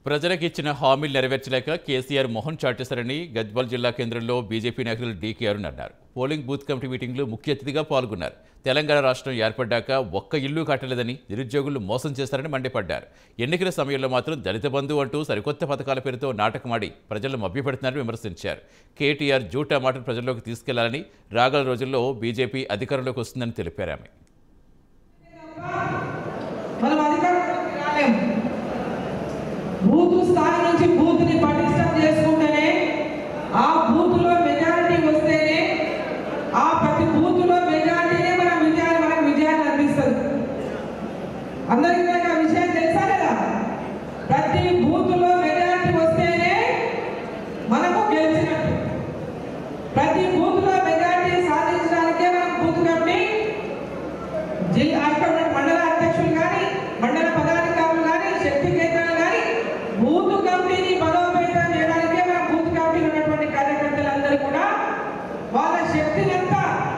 ప్రజలకు ఇచ్చిన హామీలు నెరవేర్చలేక కేసీఆర్ మొహం చాటేశారని గద్వాల్ జిల్లా కేంద్రంలో బీజేపీ నాయకులు డీకే అరుణ్ అన్నారు పోలింగ్ బూత్ కమిటీ మీటింగ్లో ముఖ్య అతిథిగా పాల్గొన్నారు తెలంగాణ రాష్ట్రం ఏర్పడ్డాక ఒక్క ఇల్లు కట్టలేదని నిరుద్యోగులు మోసం చేశారని మండిపడ్డారు ఎన్నికల సమయంలో మాత్రం దళిత బంధు అంటూ సరికొత్త పథకాల పేరుతో నాటకమాడి ప్రజలను మభ్యపెడుతున్నారని విమర్శించారు కేటీఆర్ జూటా మాటను ప్రజల్లోకి తీసుకెళ్లాలని రాగల రోజుల్లో బీజేపీ అధికారంలోకి వస్తుందని తెలిపారు ఆమె మనం అధికారంలోకి రాలేము బూత్ స్థాయి నుంచి బూత్ ని పటిష్టం చేసుకుంటేనే ఆ బూత్ లో మెజారిటీ వస్తేనే ఆ ప్రతి బూత్ లో మెజారిటీనే మన విజయాన్ని మనకు విజయాన్ని అందిస్తుంది అందరికీ నాకు ఆ విషయం తెలుసా లేదా ప్రతి బూత్ లో మెజారిటీ వస్తేనే మనము గెలిచినట్టు ప్రతి బూత్ లో మెజారిటీ సాధించడానికే మనం బూత్ కమిటీ జిల్లా అక్కడ ఉన్న మండల అధ్యక్షులు కానీ మండల పదాధికారులు కానీ శక్తి కేంద్రాలు కానీ బూత్ కమిటీని బలోపేతం చేయడానికే మన బూత్ కమిటీలో ఉన్నటువంటి కార్యకర్తలందరూ కూడా వాళ్ళ శక్తిని అంతా